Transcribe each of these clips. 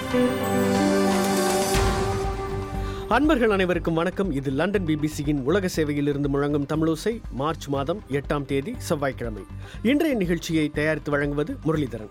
அன்பர்கள் அனைவருக்கும் வணக்கம் இது லண்டன் பிபிசியின் உலக சேவையில் இருந்து முழங்கும் தமிழோசை மார்ச் மாதம் எட்டாம் தேதி செவ்வாய்க்கிழமை இன்றைய நிகழ்ச்சியை தயாரித்து வழங்குவது முரளிதரன்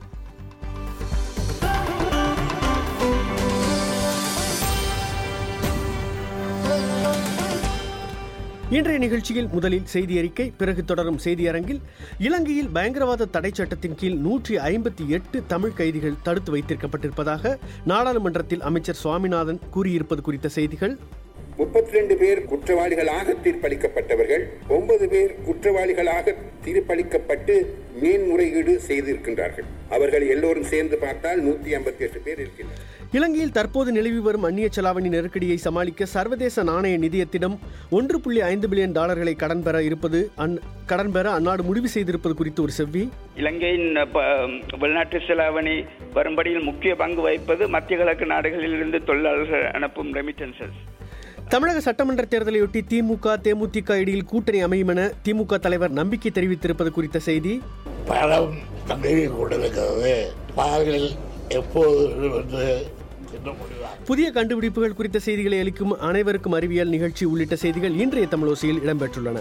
இன்றைய நிகழ்ச்சியில் முதலில் செய்தி அறிக்கை பிறகு தொடரும் செய்தியரங்கில் இலங்கையில் பயங்கரவாத தடை சட்டத்தின் கீழ் நூற்றி ஐம்பத்தி எட்டு தமிழ் கைதிகள் தடுத்து வைத்திருக்கப்பட்டிருப்பதாக நாடாளுமன்றத்தில் அமைச்சர் சுவாமிநாதன் கூறியிருப்பது குறித்த செய்திகள் முப்பத்தி ரெண்டு பேர் குற்றவாளிகளாக தீர்ப்பளிக்கப்பட்டவர்கள் ஒன்பது பேர் குற்றவாளிகளாக தீர்ப்பளிக்கப்பட்டு மேன்முறையீடு செய்திருக்கின்றார்கள் அவர்கள் எல்லோரும் சேர்ந்து பார்த்தால் நூத்தி ஐம்பத்தி எட்டு பேர் இருக்கின்றனர் இலங்கையில் தற்போது நிலவி வரும் அந்நிய செலாவணி நெருக்கடியை சமாளிக்க சர்வதேச நாணய நிதியத்திடம் ஒன்று புள்ளி ஐந்து பில்லியன் டாலர்களை கடன் பெற இருப்பது அந்- கடன் பெற அந்நாடு முடிவு செய்திருப்பது குறித்து ஒரு செவ்வி இலங்கையின் ப- வெளிநாட்டு செலாவணி வரும்படியில் முக்கிய பங்கு வகிப்பது மத்திய கிழக்கு நாடுகளில் இருந்து தொழிலாளர்கள் அனுப்பும் ரெமிட்டன்சஸ் தமிழக சட்டமன்ற தேர்தலையொட்டி திமுக தேமுதிக இடையில் கூட்டணி அமையும் என திமுக தலைவர் நம்பிக்கை தெரிவித்திருப்பது குறித்த செய்தி பழம் நம்பிக்கை கொண்டிருக்கிறது பார்கள் எப்போது வந்து தின்ன முடியும் புதிய கண்டுபிடிப்புகள் குறித்த செய்திகளை அளிக்கும் அனைவருக்கும் அறிவியல் நிகழ்ச்சி உள்ளிட்ட செய்திகள் இன்றைய தமிழோசையில் இடம்பெற்றுள்ளன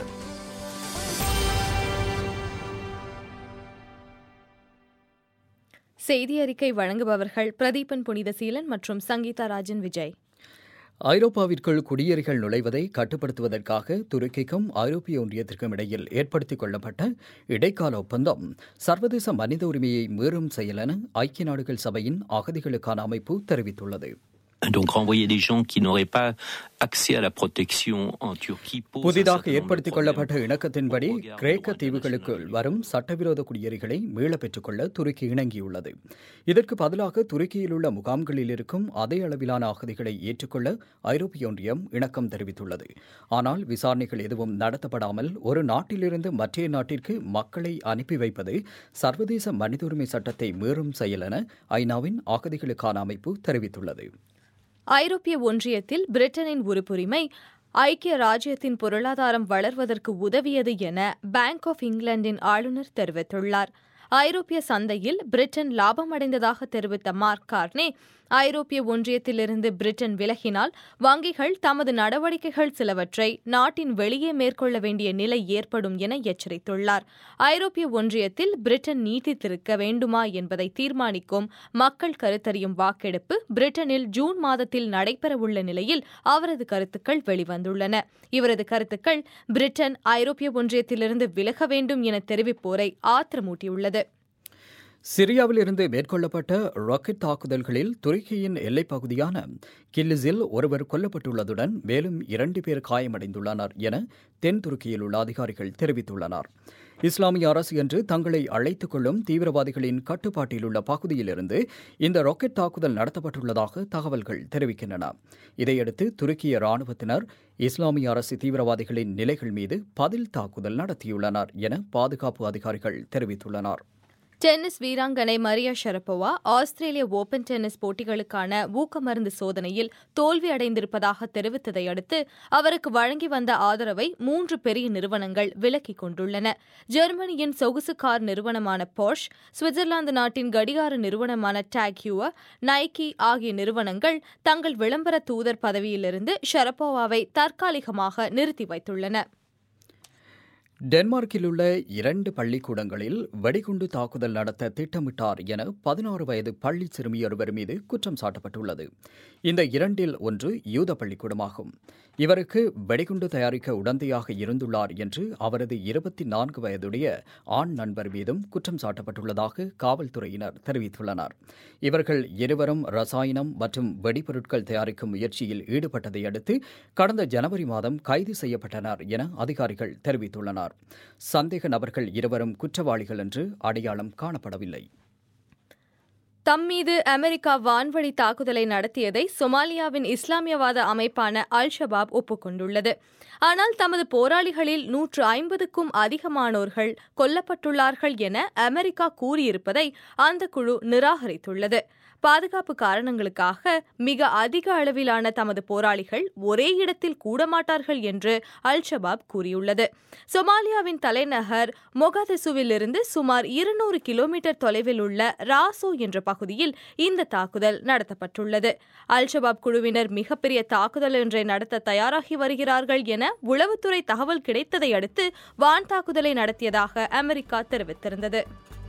செய்தி அறிக்கை வழங்குபவர்கள் பிரதீபன் புனிதசீலன் மற்றும் சங்கீதா ராஜன் விஜய் ஐரோப்பாவிற்குள் குடியேறிகள் நுழைவதை கட்டுப்படுத்துவதற்காக துருக்கிக்கும் ஐரோப்பிய ஒன்றியத்திற்கும் இடையில் ஏற்படுத்திக் கொள்ளப்பட்ட இடைக்கால ஒப்பந்தம் சர்வதேச மனித உரிமையை மீறும் செயல் என ஐக்கிய நாடுகள் சபையின் அகதிகளுக்கான அமைப்பு தெரிவித்துள்ளது Donc renvoyer des gens qui n'auraient pas accès à la protection en Turquie pose un புதிதாக certain nombre de ஏற்படுத்திக் கொள்ளப்பட்ட problèmes இணக்கத்தின்படி au regard கிரேக்க du droit தீவுகளுக்குள் international. வரும் சட்டவிரோத குடியேறிகளை மீளப் பெற்றுக்கொள்ள துருக்கி இணங்கியுள்ளது இதற்கு பதிலாக துருக்கியில் உள்ள முகாம்களில் இருக்கும் அதே அளவிலான அகதிகளை ஏற்றுக்கொள்ள ஐரோப்பிய ஒன்றியம் இணக்கம் தெரிவித்துள்ளது ஆனால் விசாரணைகள் எதுவும் நடத்தப்படாமல் ஒரு நாட்டிலிருந்து மற்றைய நாட்டிற்கு மக்களை அனுப்பி வைப்பது சர்வதேச மனித உரிமை சட்டத்தை மீறும் செயல் என ஐநாவின் அகதிகளுக்கான அமைப்பு தெரிவித்துள்ளது ஐரோப்பிய ஒன்றியத்தில் பிரிட்டனின் உறுப்புரிமை ஐக்கிய ராஜ்யத்தின் பொருளாதாரம் வளர்வதற்கு உதவியது என பேங்க் ஆஃப் இங்கிலாந்தின் ஆளுநர் தெரிவித்துள்ளார் ஐரோப்பிய சந்தையில் பிரிட்டன் லாபமடைந்ததாக தெரிவித்த மார்க் கார்னே ஐரோப்பிய ஒன்றியத்திலிருந்து பிரிட்டன் விலகினால் வங்கிகள் தமது நடவடிக்கைகள் சிலவற்றை நாட்டின் வெளியே மேற்கொள்ள வேண்டிய நிலை ஏற்படும் என எச்சரித்துள்ளார் ஐரோப்பிய ஒன்றியத்தில் பிரிட்டன் நீட்டித்திருக்க வேண்டுமா என்பதை தீர்மானிக்கும் மக்கள் கருத்தறியும் வாக்கெடுப்பு பிரிட்டனில் ஜூன் மாதத்தில் நடைபெறவுள்ள நிலையில் அவரது கருத்துக்கள் வெளிவந்துள்ளன இவரது கருத்துக்கள் பிரிட்டன் ஐரோப்பிய ஒன்றியத்திலிருந்து விலக வேண்டும் என தெரிவிப்போரை ஆத்திரமூட்டியுள்ளது சிரியாவில் இருந்து மேற்கொள்ளப்பட்ட ராக்கெட் தாக்குதல்களில் துருக்கியின் எல்லைப் பகுதியான கில்லிஸில் ஒருவர் கொல்லப்பட்டுள்ளதுடன் மேலும் இரண்டு பேர் காயமடைந்துள்ளனர் என தென் துருக்கியில் உள்ள அதிகாரிகள் தெரிவித்துள்ளனர் இஸ்லாமிய அரசு என்று தங்களை அழைத்துக் கொள்ளும் தீவிரவாதிகளின் கட்டுப்பாட்டில் உள்ள பகுதியிலிருந்து இந்த ராக்கெட் தாக்குதல் நடத்தப்பட்டுள்ளதாக தகவல்கள் தெரிவிக்கின்றன இதையடுத்து துருக்கிய ராணுவத்தினர் இஸ்லாமிய அரசு தீவிரவாதிகளின் நிலைகள் மீது பதில் தாக்குதல் நடத்தியுள்ளனர் என பாதுகாப்பு அதிகாரிகள் தெரிவித்துள்ளனர் டென்னிஸ் வீராங்கனை மரியா ஷரப்போவா ஆஸ்திரேலிய ஓபன் டென்னிஸ் போட்டிகளுக்கான ஊக்கமருந்து சோதனையில் தோல்வி அடைந்திருப்பதாக தெரிவித்ததை அடுத்து அவருக்கு வழங்கி வந்த ஆதரவை மூன்று பெரிய நிறுவனங்கள் விலக்கிக் கொண்டுள்ளன ஜெர்மனியின் சொகுசு கார் நிறுவனமான போர்ஷ் சுவிட்சர்லாந்து நாட்டின் கடிகார நிறுவனமான டாக் ஹியூவர் நைக்கி ஆகிய நிறுவனங்கள் தங்கள் விளம்பர தூதர் பதவியிலிருந்து ஷரப்போவாவை தற்காலிகமாக நிறுத்தி வைத்துள்ளன டென்மார்க்கில் உள்ள இரண்டு பள்ளிக்கூடங்களில் வெடிகுண்டு தாக்குதல் நடத்த திட்டமிட்டார் என பதினாறு வயது பள்ளி சிறுமியொருவர் மீது குற்றம் சாட்டப்பட்டுள்ளது இந்த இரண்டில் ஒன்று யூத பள்ளிக்கூடமாகும் இவருக்கு வெடிகுண்டு தயாரிக்க உடந்தையாக இருந்துள்ளார் என்று அவரது இருபத்தி நான்கு வயதுடைய ஆண் நண்பர் மீதும் குற்றம் சாட்டப்பட்டுள்ளதாக காவல்துறையினர் தெரிவித்துள்ளனர் இவர்கள் இருவரும் ரசாயனம் மற்றும் வெடிபொருட்கள் தயாரிக்கும் முயற்சியில் ஈடுபட்டதை அடுத்து கடந்த ஜனவரி மாதம் கைது செய்யப்பட்டனர் என அதிகாரிகள் தெரிவித்துள்ளனர் சந்தேக நபர்கள் இருவரும் குற்றவாளிகள் என்று அடையாளம் காணப்படவில்லை தம் மீது அமெரிக்கா வான்வழி தாக்குதலை நடத்தியதை சொமாலியாவின் இஸ்லாமியவாத அமைப்பான அல் ஷபாப் ஒப்புக்கொண்டுள்ளது ஆனால் தமது போராளிகளில் நூற்று ஐம்பதுக்கும் அதிகமானோர்கள் கொல்லப்பட்டுள்ளார்கள் என அமெரிக்கா கூறியிருப்பதை அந்த குழு நிராகரித்துள்ளது பாதுகாப்பு காரணங்களுக்காக மிக அதிக அளவிலான தமது போராளிகள் ஒரே இடத்தில் கூடமாட்டார்கள் என்று அல் ஷபாப் கூறியுள்ளது சொமாலியாவின் தலைநகர் மொகாதெசுவிலிருந்து சுமார் இருநூறு கிலோமீட்டர் தொலைவில் உள்ள ராசோ என்ற பகுதியில் இந்த தாக்குதல் நடத்தப்பட்டுள்ளது அல் ஷபாப் குழுவினர் மிகப்பெரிய தாக்குதல் ஒன்றை நடத்த தயாராகி வருகிறார்கள் என உளவுத்துறை தகவல் கிடைத்ததை அடுத்து வான் தாக்குதலை நடத்தியதாக அமெரிக்கா தெரிவித்திருந்தது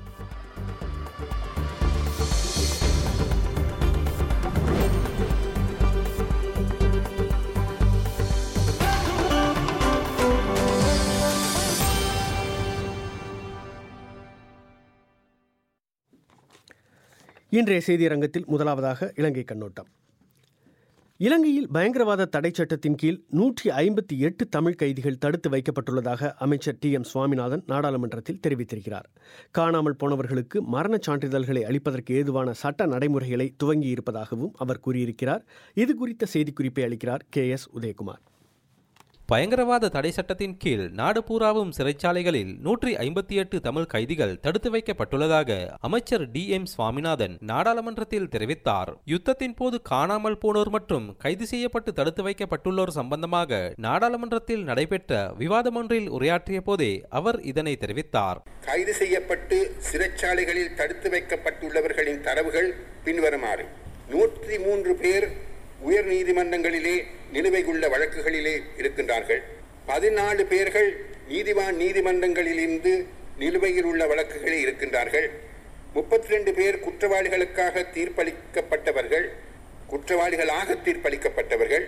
இன்றைய செய்தியரங்கத்தில் முதலாவதாக இலங்கை கண்ணோட்டம் இலங்கையில் பயங்கரவாத தடை சட்டத்தின் கீழ் நூற்றி ஐம்பத்தி எட்டு தமிழ் கைதிகள் தடுத்து வைக்கப்பட்டுள்ளதாக அமைச்சர் டி எம் சுவாமிநாதன் நாடாளுமன்றத்தில் தெரிவித்திருக்கிறார் காணாமல் போனவர்களுக்கு மரணச் சான்றிதழ்களை அளிப்பதற்கு ஏதுவான சட்ட நடைமுறைகளை துவங்கியிருப்பதாகவும் அவர் கூறியிருக்கிறார் இது குறித்த செய்திக்குறிப்பை அளிக்கிறார் கே எஸ் உதயகுமார் பயங்கரவாத தடை சட்டத்தின் கீழ் நாடு பூராவும் சிறைச்சாலைகளில் நூற்றி ஐம்பத்தி எட்டு தமிழ் கைதிகள் தடுத்து வைக்கப்பட்டுள்ளதாக அமைச்சர் டி எம் சுவாமிநாதன் நாடாளுமன்றத்தில் தெரிவித்தார் யுத்தத்தின் போது காணாமல் போனோர் மற்றும் கைது செய்யப்பட்டு தடுத்து வைக்கப்பட்டுள்ளோர் சம்பந்தமாக நாடாளுமன்றத்தில் நடைபெற்ற விவாதம் ஒன்றில் உரையாற்றிய போதே அவர் இதனை தெரிவித்தார் கைது செய்யப்பட்டு சிறைச்சாலைகளில் தடுத்து வைக்கப்பட்டுள்ளவர்களின் தரவுகள் பின்வருமாறு நூற்றி மூன்று பேர் உயர் நீதிமன்றங்களிலே நிலுவையுள்ள வழக்குகளிலே இருக்கின்றார்கள் பதினாலு பேர்கள் நீதிவான் நீதிமன்றங்களிலிருந்து நிலுவையில் உள்ள வழக்குகளில் இருக்கின்றார்கள் முப்பத்தி ரெண்டு பேர் குற்றவாளிகளுக்காக தீர்ப்பளிக்கப்பட்டவர்கள் குற்றவாளிகளாக தீர்ப்பளிக்கப்பட்டவர்கள்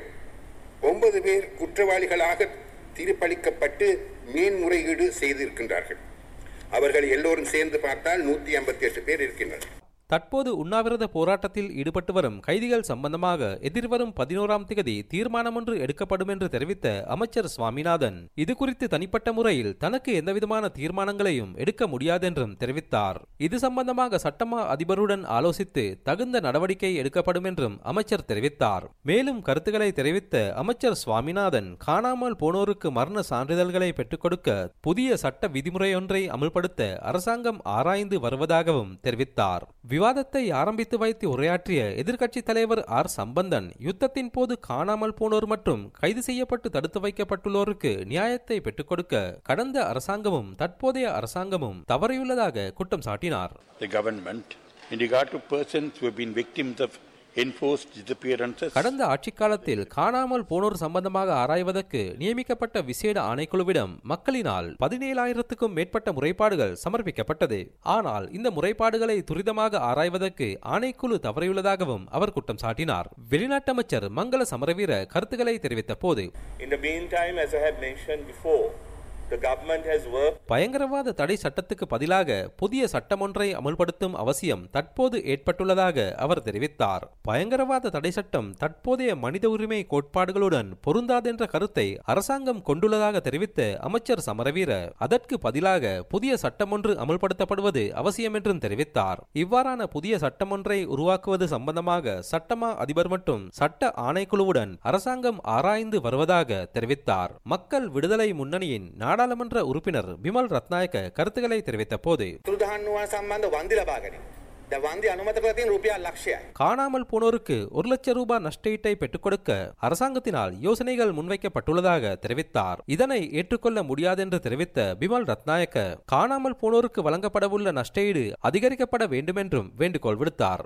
ஒன்பது பேர் குற்றவாளிகளாக தீர்ப்பளிக்கப்பட்டு மேன்முறையீடு செய்திருக்கின்றார்கள் அவர்கள் எல்லோரும் சேர்ந்து பார்த்தால் நூற்றி ஐம்பத்தி எட்டு பேர் இருக்கின்றனர் தற்போது உண்ணாவிரத போராட்டத்தில் ஈடுபட்டு வரும் கைதிகள் சம்பந்தமாக எதிர்வரும் பதினோராம் திகதி தீர்மானம் ஒன்று எடுக்கப்படும் என்று தெரிவித்த அமைச்சர் சுவாமிநாதன் இது குறித்து தனிப்பட்ட முறையில் தனக்கு எந்தவிதமான தீர்மானங்களையும் எடுக்க முடியாதென்றும் தெரிவித்தார் இது சம்பந்தமாக சட்டமா அதிபருடன் ஆலோசித்து தகுந்த நடவடிக்கை எடுக்கப்படும் என்றும் அமைச்சர் தெரிவித்தார் மேலும் கருத்துக்களை தெரிவித்த அமைச்சர் சுவாமிநாதன் காணாமல் போனோருக்கு மரண சான்றிதழ்களை பெற்றுக் கொடுக்க புதிய சட்ட விதிமுறையொன்றை அமல்படுத்த அரசாங்கம் ஆராய்ந்து வருவதாகவும் தெரிவித்தார் விவாதத்தை ஆரம்பித்து வைத்து உரையாற்றிய எதிர்க்கட்சித் தலைவர் ஆர் சம்பந்தன் யுத்தத்தின் போது காணாமல் போனோர் மற்றும் கைது செய்யப்பட்டு தடுத்து வைக்கப்பட்டுள்ளோருக்கு நியாயத்தை பெற்றுக் கொடுக்க கடந்த அரசாங்கமும் தற்போதைய அரசாங்கமும் தவறியுள்ளதாக குற்றம் சாட்டினார் the government in regard to persons who have been victims of enforced disappearances கடந்த ஆட்சிக் காலத்தில் காணாமல் போனோர் சம்பந்தமாக ஆராய்வதற்கு நியமிக்கப்பட்ட விசேட ஆணைக்குழுவிடம் மக்களினால் பதினேழாயிரத்துக்கும் மேற்பட்ட முறைப்பாடுகள் சமர்ப்பிக்கப்பட்டது ஆனால் இந்த முறைப்பாடுகளை துரிதமாக ஆராய்வதற்கு ஆணைக்குழு தவறியுள்ளதாகவும் அவர் குற்றம் சாட்டினார் வெளிநாட்டு அமைச்சர் மங்கள சமரவீர கருத்துக்களை தெரிவித்த போது In the meantime, as I have mentioned before, the government has worked பயங்கரவாத தடை சட்டத்துக்கு பதிலாக புதிய சட்டமொன்றை அமல்படுத்தும் அவசியம் தற்போது ஏற்பட்டுள்ளதாக அவர் தெரிவித்தார் பயங்கரவாத தடை சட்டம் தற்போதைய மனித உரிமை கோட்பாடுகளுடன் பொருந்தாதென்ற கருத்தை அரசாங்கம் கொண்டுள்ளதாக தெரிவித்த அமைச்சர் சமரவீர அதற்கு பதிலாக புதிய சட்டமொன்று அமல்படுத்தப்படுவது அவசியம் என்றும் தெரிவித்தார் இவ்வாறான புதிய சட்டமொன்றை உருவாக்குவது சம்பந்தமாக சட்டமா அதிபர் மற்றும் சட்ட ஆணைக்குழுவுடன் அரசாங்கம் ஆராய்ந்து வருவதாக தெரிவித்தார் மக்கள் விடுதலை முன்னணியின் நாடாளுமன்ற உறுப்பினர் பிமல் ரத்நாயக்க கருத்துக்களை தெரிவித்த போது තුරුදහන්වා සම්බන්ධ වන්දි ලබා ගැනීම. ද වන්දි අනුමත කර තියෙන රුපියල් ලක්ෂයයි. காணாமல் போனோருக்கு ஒரு லட்சம் ரூபாய் நஷ்டஈட்டை பெற்றுக் கொடுக்க அரசாங்கத்தினால் யோசனைகள் முன்வைக்கப்பட்டுள்ளதாக தெரிவித்தார் இதனை ஏற்றுக்கொள்ள முடியாதென்று தெரிவித்த பிமல் ரத்நாயக்க காணாமல் போனோருக்கு வழங்கப்படவுள்ள நஷ்டஈடு அதிகரிக்கப்பட வேண்டுமென்றும் வேண்டுகோள் விடுத்தார்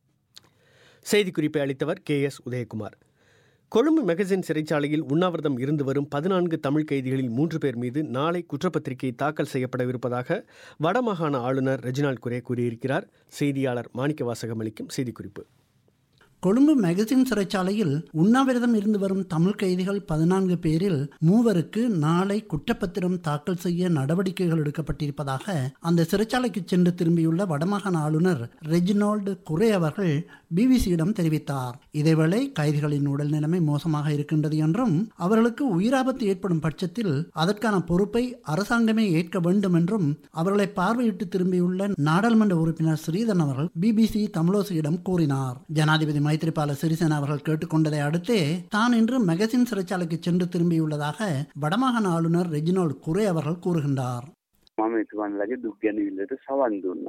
செய்திக்குறிப்பை அளித்தவர் K S Udayakumar Colombo magazine சிறைச்சாலையில் உண்ணாவிரதம் இருந்து வரும் பதினான்கு தமிழ் கைதிகளில் மூன்று பேர் மீது நாளை குற்றப்பத்திரிகை தாக்கல் செய்யப்படவிருப்பதாக வடமாகாண ஆளுநர் ரெஜினால் குரே கூறியிருக்கிறார் செய்தியாளர் மாணிக்கவாசகம் அளிக்கும் செய்திக்குறிப்பு கொழும்பு மேகசின் சிறைச்சாலையில் உண்ணாவிரதம் இருந்து வரும் தமிழ் கைதிகள் பதினான்கு பேரில் மூவருக்கு நாளை குற்றப்பத்திரம் தாக்கல் செய்ய நடவடிக்கைகள் எடுக்கப்பட்டிருப்பதாக அந்த சிறைச்சாலைக்கு சென்று திரும்பியுள்ள வடமாகாண ஆளுநர் ரெஜினால்டு குரே அவர்கள் பிபிசியிடம் தெரிவித்தார் இதேவேளை கைதிகளின் உடல் நிலைமை மோசமாக இருக்கின்றது என்றும் அவர்களுக்கு உயிராபத்து ஏற்படும் பட்சத்தில் அதற்கான பொறுப்பை அரசாங்கமே ஏற்க வேண்டும் என்றும் அவர்களை பார்வையிட்டு திரும்பியுள்ள நாடாளுமன்ற உறுப்பினர் ஸ்ரீதரன் அவர்கள் பிபிசி தமிழோசியிடம் கூறினார் ஜனாதிபதி மைத்ரிபால சிறிசேனா அவர்கள் கேட்டுக்கொண்டதை அடுத்தே தான் இன்று மெகசின் சிறைச்சாலைக்கு சென்று திரும்பியுள்ளதாக வடமாகாண ஆளுநர் ரெஜினோல்ட் குரே அவர்கள் கூறுகின்றார் මම එතුමන්ලගේ දුක් ගැනවිල්ලට සවන් දුන්නා.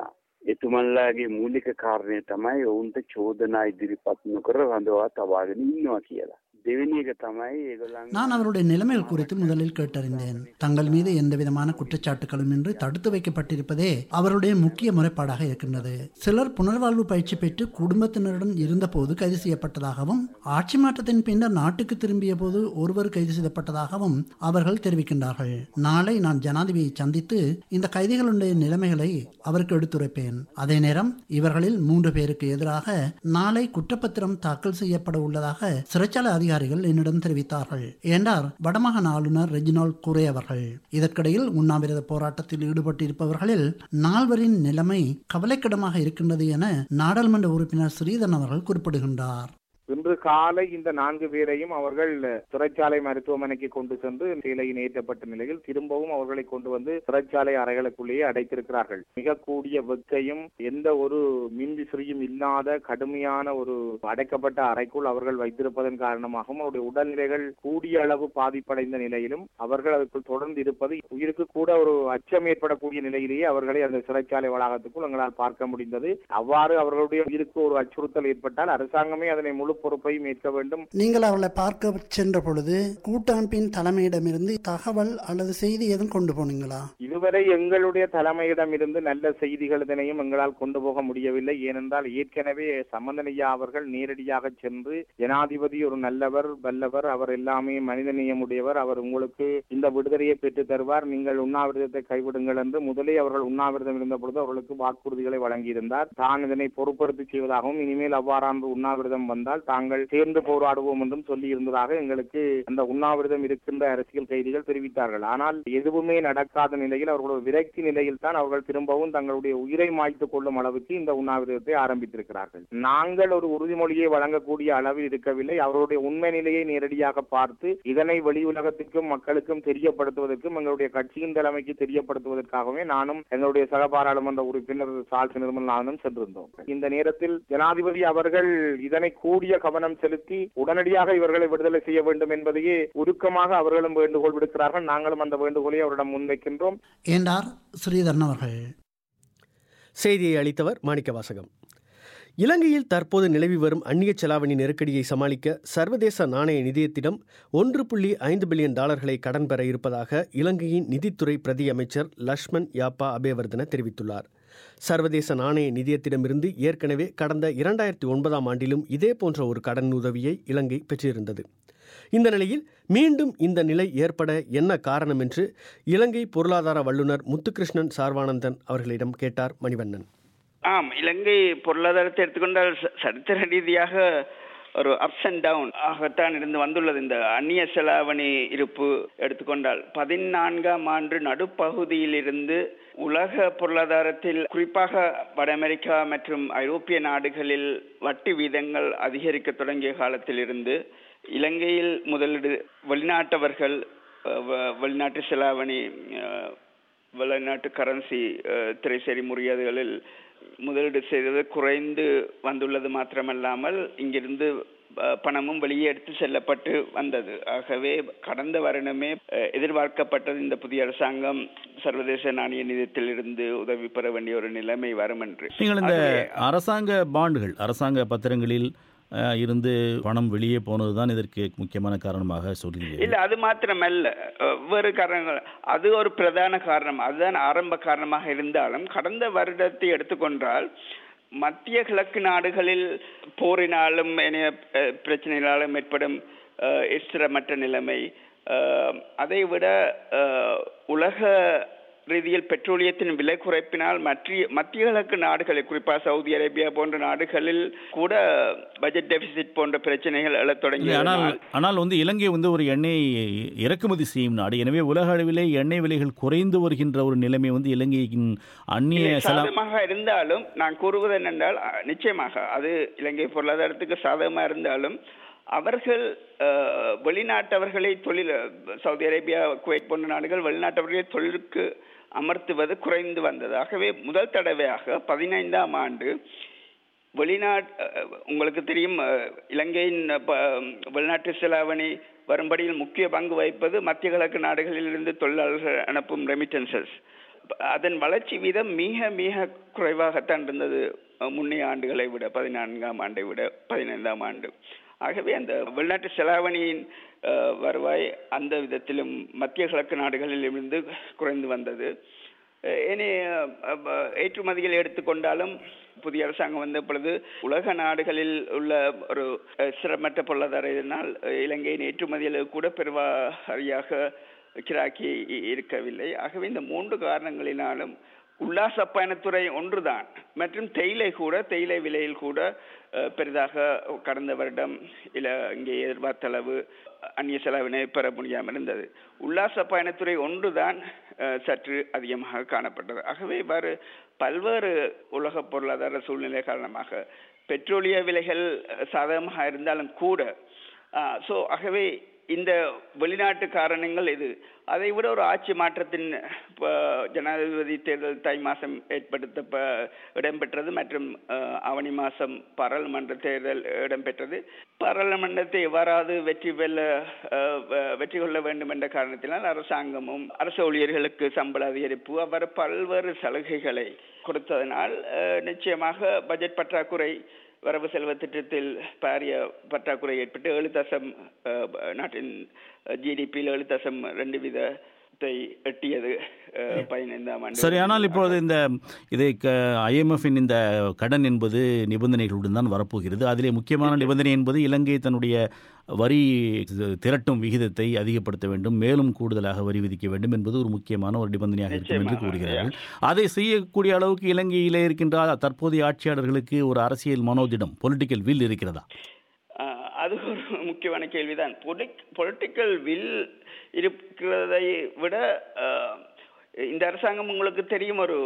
එතුමන්ලාගේ මූලික කාරණය තමයි ඔවුන්ට චෝදනා ඉදිරිපත් නොකර රඳවා තබාගෙන ඉන්නවා කියලා. දෙවෙනි එක තමයි ඒගොල්ලන් நான் அவருடைய நிலைமைகள் குறித்து முதலில் கேட்டறிந்தேன் தங்கள் மீது எந்த விதமான குற்றச்சாட்டுகளும் இன்றி தடுத்து வைக்கப்பட்டிருப்பதே அவருடைய முக்கிய முறைப்பாடாக இருக்கின்றது சிலர் புனர்வாழ்வு பயிற்சி பெற்று குடும்பத்தினருடன் இருந்தபோது கைது செய்யப்பட்டதாகவும் ஆட்சி மாற்றத்தின் பின்னர் நாட்டுக்கு திரும்பிய போது ஒருவர் கைது செய்யப்பட்டதாகவும் அவர்கள் தெரிவிக்கின்றார்கள் நாளை நான் ஜனாதிபதியை சந்தித்து இந்த கைதிகளுடைய நிலைமைகளை அவருக்கு எடுத்துரைப்பேன் அதே நேரம் இவர்களில் மூன்று பேருக்கு எதிராக நாளை குற்றப்பத்திரம் தாக்கல் செய்யப்பட உள்ளதாக சிறைச்சாலை அதிகாரிகள் என்னிடம் தெரிவித்தார்கள் என்றார் வடமாகாண ஆளுநர் ரெஜினால் குரே அவர்கள் இதற்கிடையில் உண்ணாவிரத போராட்டத்தில் ஈடுபட்டிருப்பவர்களில் நால்வரின் நிலைமை கவலைக்கிடமாக இருக்கின்றது என நாடாளுமன்ற உறுப்பினர் ஸ்ரீதரன் அவர்கள் குறிப்பிடுகின்றார் இன்று காலை இந்த நான்கு பேரையும் அவர்கள் சிறைச்சாலை மருத்துவமனைக்கு கொண்டு சென்று சிலையில் ஏற்றப்பட்ட நிலையில் திரும்பவும் அவர்களை கொண்டு வந்து சிறைச்சாலை அறைகளுக்குள்ளேயே அடைத்திருக்கிறார்கள் மிக கூடிய வெக்கையும் எந்த ஒரு மின்விசிறியும் இல்லாத கடுமையான ஒரு அடைக்கப்பட்ட அறைக்குள் அவர்கள் வைத்திருப்பதன் காரணமாகவும் அவருடைய உடல்நிலைகள் கூடிய அளவு பாதிப்படைந்த நிலையிலும் அவர்கள் அதற்குள் தொடர்ந்து இருப்பது உயிருக்கு கூட ஒரு அச்சம் ஏற்படக்கூடிய நிலையிலேயே அவர்களை அந்த சிறைச்சாலை வளாகத்துக்குள் எங்களால் பார்க்க முடிந்தது அவ்வாறு அவர்களுடைய உயிருக்கு ஒரு அச்சுறுத்தல் ஏற்பட்டால் அரசாங்கமே அதனை முழு பொறுப்பையும் ஏற்க வேண்டும் நீங்கள் அவளை பார்க்க சென்ற பொழுது கூட்டமைப்பின் தலைமையிடமிருந்து தகவல் அல்லது செய்தி எதுவும் கொண்டு போனீங்களா இதுவரை எங்களுடைய தலைமையிடம் இருந்து நல்ல செய்திகள் இதனையும் எங்களால் கொண்டு போக முடியவில்லை ஏனென்றால் ஏற்கனவே சம்பந்தனையா அவர்கள் நேரடியாக சென்று ஜனாதிபதி ஒரு நல்லவர் வல்லவர் அவர் எல்லாமே மனிதநேயமுடையவர் அவர் உங்களுக்கு இந்த விடுதலையை பெற்று தருவார் நீங்கள் உண்ணாவிரதத்தை கைவிடுங்கள் என்று முதலே அவர்கள் உண்ணாவிரதம் இருந்த பொழுது அவர்களுக்கு வாக்குறுதிகளை வழங்கியிருந்தார் தான் இதனை பொறுப்படுத்தி செய்வதாகவும் இனிமேல் அவ்வாறான உண்ணாவிரதம் வந்தால் தாங்கள் சேர்ந்து போராடுவோம் என்றும் சொல்லி இருந்ததாக எங்களுக்கு அந்த உண்ணாவிரதம் இருக்கின்ற அரசியல் கைதிகள் தெரிவித்தார்கள் ஆனால் எதுவுமே நடக்காத நிலையில் அவர்களுடைய விரக்தி நிலையில் தான் அவர்கள் திரும்பவும் தங்களுடைய உயிரை மாய்த்துக் கொள்ளும் அளவுக்கு இந்த உண்ணாவிரதத்தை ஆரம்பித்திருக்கிறார்கள் நாங்கள் ஒரு உறுதிமொழியை வழங்கக்கூடிய அளவில் இருக்கவில்லை அவருடைய உண்மை நிலையை நேரடியாக பார்த்து இதனை வெளி உலகத்திற்கும் மக்களுக்கும் தெரியப்படுத்துவதற்கும் எங்களுடைய கட்சியின் தலைமைக்கு தெரியப்படுத்துவதற்காகவே நானும் எங்களுடைய சக பாராளுமன்ற உறுப்பினர் சால்ஸ் நிர்மலானும் சென்றிருந்தோம் இந்த நேரத்தில் ஜனாதிபதி அவர்கள் இதனை கூடிய கவனம் செலுத்தி உடனடியாக இவர்களை விடுதலை செய்ய வேண்டும் என்பதையே உருக்கமாக அவர்களும் வேண்டுகோள் விடுக்கிறார்கள் நாங்களும் அந்த வேண்டுகோளை அவரிடம் முன்வைக்கின்றோம் என்றார் ஸ்ரீதரன் அவர்கள் செய்தியை அளித்தவர் மாணிக்கவாசகம் இலங்கையில் தற்போது நிலவி வரும் அந்நிய செலாவணி நெருக்கடியை சமாளிக்க சர்வதேச நாணய நிதியத்திடம் ஒன்று புள்ளி ஐந்து பில்லியன் டாலர்களை கடன் பெற இருப்பதாக இலங்கையின் நிதித்துறை பிரதி அமைச்சர் லக்ஷ்மண் யாப்பா அபேவர்தன தெரிவித்துள்ளார் சர்வதேச நாணய நிதியத்திடமிருந்து ஏற்கனவே கடந்த இரண்டாயிரத்தி ஒன்பதாம் ஆண்டிலும் இதே போன்ற ஒரு கடன் உதவியை இலங்கை பெற்றிருந்தது இந்த நிலையில் மீண்டும் இந்த நிலை ஏற்பட என்ன காரணம் என்று இலங்கை பொருளாதார வல்லுநர் முத்துகிருஷ்ணன் சார்வானந்தன் அவர்களிடம் கேட்டார் மணிவண்ணன் ஆம் இலங்கை பொருளாதாரத்தை எடுத்துக்கொண்டால் ச- சரித்திர ரீதியாக ஒரு அப்ஸ் அண்ட் டவுன் ஆகத்தான் இருந்து வந்துள்ளது இந்த அந்நிய செலாவணி இருப்பு எடுத்துக்கொண்டால் பதினான்காம் ஆண்டு நடுப்பகுதியில் இருந்து உலக பொருளாதாரத்தில் குறிப்பாக வட அமெரிக்கா மற்றும் ஐரோப்பிய நாடுகளில் வட்டி வீதங்கள் அதிகரிக்க தொடங்கிய காலத்திலிருந்து இலங்கையில் முதலீடு வெளிநாட்டவர்கள் அஹ், வ- வெளிநாட்டு செலாவணி அஹ், வெளிநாட்டு கரன்சி திரைசேரி முறியதுகளில் முதலீடு செய்தது குறைந்து வந்துள்ளது மாத்திரமல்லாமல் இங்கிருந்து அஹ், பணமும் வெளியே எடுத்து செல்லப்பட்டு வந்தது ஆகவே கடந்த வருடமே அஹ், எதிர்பார்க்கப்பட்டது இந்த புதிய அரசாங்கம் சர்வதேச நாணய நிதியத்திலிருந்து உதவி பெற வேண்டிய ஒரு நிலைமை வரும் என்று நீங்கள் இந்த ஆகவே, அரசாங்க பாண்டுகள் அரசாங்க பத்திரங்களில் அஹ், இருந்து பணம் வெளியே போனது தான் இதற்கு முக்கியமான காரணமாக சொல்கிறீர்கள் இல்ல அது மாத்திரமல்ல அஹ், வேறு காரணங்கள் அது ஒரு பிரதான காரணம் அதுதான் ஆரம்ப காரணமாக இருந்தாலும் கடந்த வருடத்தை எடுத்துக்கொண்டால் மத்திய கிழக்கு நாடுகளில் போரினாலும் ஏனைய அஹ், பிரச்சனைகளாலும் ஏற்படும் அஹ், ஸ்திரமற்ற நிலைமை அஹ், அதை விட அஹ், உலக ரீதியில் பெட்ரோலியத்தின் விலை குறைப்பினால் மத்திய மத்திய கிழக்கு நாடுகளில் குறிப்பாக சவுதி அரேபியா போன்ற நாடுகளில் கூட பட்ஜெட் டெபிசிட் போன்ற பிரச்சனைகள் எழத் இல்லை, ஆனால் தொடங்கியதனால் ஆனால் வந்து இலங்கை வந்து ஒரு எண்ணெய் இறக்குமதி செய்யும் நாடு எனவே உலக அளவிலே எண்ணெய் விலைகள் குறைந்து வருகின்ற ஒரு நிலைமை வந்து இலங்கையின் அந்நிய இல்லை, செலா சாதகமாக இருந்தாலும் நான் கூறுவது என்னென்றால் அஹ், நிச்சயமாக அது இலங்கை பொருளாதாரத்துக்கு சாதகமாக இருந்தாலும் அவர்கள் அஹ், வெளிநாட்டவர்களை தொழில் சவுதி அரேபியா குவைத் போன்ற நாடுகள் வெளிநாட்டவர்களை தொழிலுக்கு அமர்த்துவது குறைந்து வந்தது ஆகவே முதல் தடவையாக பதினைந்தாம் ஆண்டு வெளிநாட் அஹ், உங்களுக்கு தெரியும் அஹ், இலங்கையின் ப- வெளிநாட்டு செலாவணி வரும்படியில் முக்கிய பங்கு வகிப்பது மத்திய கிழக்கு நாடுகளில் இருந்து தொழிலாளர்கள் அனுப்பும் ரெமிட்டன்சஸ் அதன் வளர்ச்சி வீதம் மிக மிக குறைவாகத்தான் இருந்தது அஹ், முன்னைய ஆண்டுகளை விட பதினான்காம் ஆண்டை விட பதினைந்தாம் ஆண்டு ஆகவே அந்த வெளிநாட்டு செலாவணியின் அஹ், வருவாய் அந்த விதத்திலும் மத்திய கிழக்கு நாடுகளில் இருந்து குறைந்து வந்தது அஹ், ஏனைய அஹ், அஹ், ஏற்றுமதிகள் எடுத்துக்கொண்டாலும் புதிய அரசாங்கம் வந்த பொழுது உலக நாடுகளில் உள்ள ஒரு அஹ், சிரமற்ற பொருளாதார இதனால் அஹ், இலங்கையின் ஏற்றுமதியில் கூட பெருவாரியாக கிராக்கி இ- இருக்கவில்லை ஆகவே இந்த மூன்று காரணங்களினாலும் உல்லாச பயணத்துறை ஒன்றுதான் மற்றும் தேயிலை கூட தேயிலை விலையில் கூட அஹ், பெரிதாக கடந்த வருடம் இல இங்கே எதிர்பார்த்த அளவு அந்நிய செலவினை பெற முடியாமல் இருந்தது உல்லாச பயணத்துறை ஒன்றுதான் அஹ், சற்று அதிகமாக காணப்பட்டது ஆகவே இவ்வாறு பல்வேறு உலக பொருளாதார சூழ்நிலை காரணமாக பெட்ரோலிய விலைகள் அஹ், சாதகமாக இருந்தாலும் கூட ஸோ ஆகவே இந்த வெளிநாட்டு காரணங்கள் இது அதை விட ஒரு ஆட்சி மாற்றத்தின் ப- ஜனாதிபதி தேர்தல் தை மாதம் ஏற்படுத்த ப- இடம்பெற்றது மற்றும் அஹ், ஆவணி மாதம் பாராளுமன்ற தேர்தல் இடம்பெற்றது பாராளுமன்றத்தை எவ்வாறாவது வெற்றி வெல்ல அஹ், வ- வெற்றி கொள்ள வேண்டும் என்ற காரணத்தினால் அரசாங்கமும் அரசு ஊழியர்களுக்கு சம்பள அதிகரிப்பு அவ்வாறு பல்வேறு சலுகைகளை கொடுத்ததனால் அஹ், நிச்சயமாக பட்ஜெட் பற்றாக்குறை வரவு செலவு திட்டத்தில் பாரிய பற்றாக்குறை ஏற்பட்டு ஏழு தசம் அஹ், நாட்டின் ஜிடிபியில் ஏழு தசம் ரெண்டு வீதத்தை எட்டியது அஹ், பதினைந்தாம் ஆண்டு சரி ஆனால் இப்பொழுது இந்த இதை ஐஎம்எஃப்பின் இந்த கடன் என்பது நிபந்தனைகளுடன் தான் வரப்போகிறது அதிலே முக்கியமான நிபந்தனை என்பது இலங்கை தன்னுடைய வரி திரட்டும் விகிதத்தை அதிகப்படுத்த வேண்டும் மேலும் கூடுதலாக வரி விதிக்க வேண்டும் என்பது ஒரு முக்கியமான ஒரு நிபந்தனையாக இருக்கும் என்று நிச்சயமாக, கூறுகிறார்கள் அதை செய்யக்கூடிய அளவுக்கு இலங்கையிலே இருக்கின்ற தற்போதைய ஆட்சியாளர்களுக்கு ஒரு அரசியல் மனோதிடம் பொலிட்டிக்கல் வில் இருக்கிறதா அஹ், அது ஒரு முக்கியமான கேள்விதான் பொலிட்டிக்கல் வில் இருக்கிறதை விட அஹ், இந்த அரசாங்கம் உங்களுக்கு தெரியும் ஒரு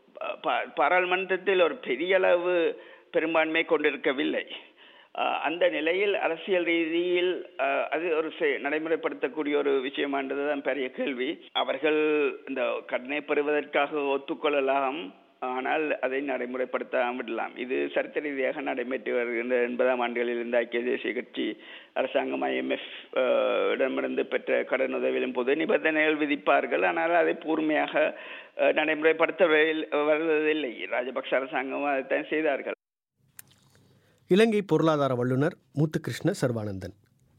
பா- பாராளுமன்றத்தில் ஒரு பெரிய அளவு பெரும்பான்மை கொண்டிருக்கவில்லை அஹ், அந்த நிலையில் அரசியல் ரீதியில் அஹ், அது ஒரு செ- நடைமுறைப்படுத்தக்கூடிய ஒரு விஷயமானதுதான் பெரிய கேள்வி அவர்கள் இந்த கடனை பெறுவதற்காக ஒத்துக்கொள்ளலாம் ஆனால் அதை நடைமுறைப்படுத்தாமல் விடலாம் இது சரித்திர ரீதியாக நடைபெற்று வருகின்ற எண்பதாம் ஆண்டுகளில் இருந்த ஐக்கிய தேசிய கட்சி அரசாங்கம் ஐஎம்எஃப் இடமிருந்து பெற்ற கடன் உதவியின் போது நிபந்தனைகள் விதிப்பார்கள் ஆனால் அதை பூர்மையாக அஹ், நடைமுறைப்படுத்த வருவதில்லை ராஜபக்ச அரசாங்கம் அதைத்தான் செய்தார்கள் இலங்கை பொருளாதார வல்லுநர் முத்துகிருஷ்ண சர்வானந்தன்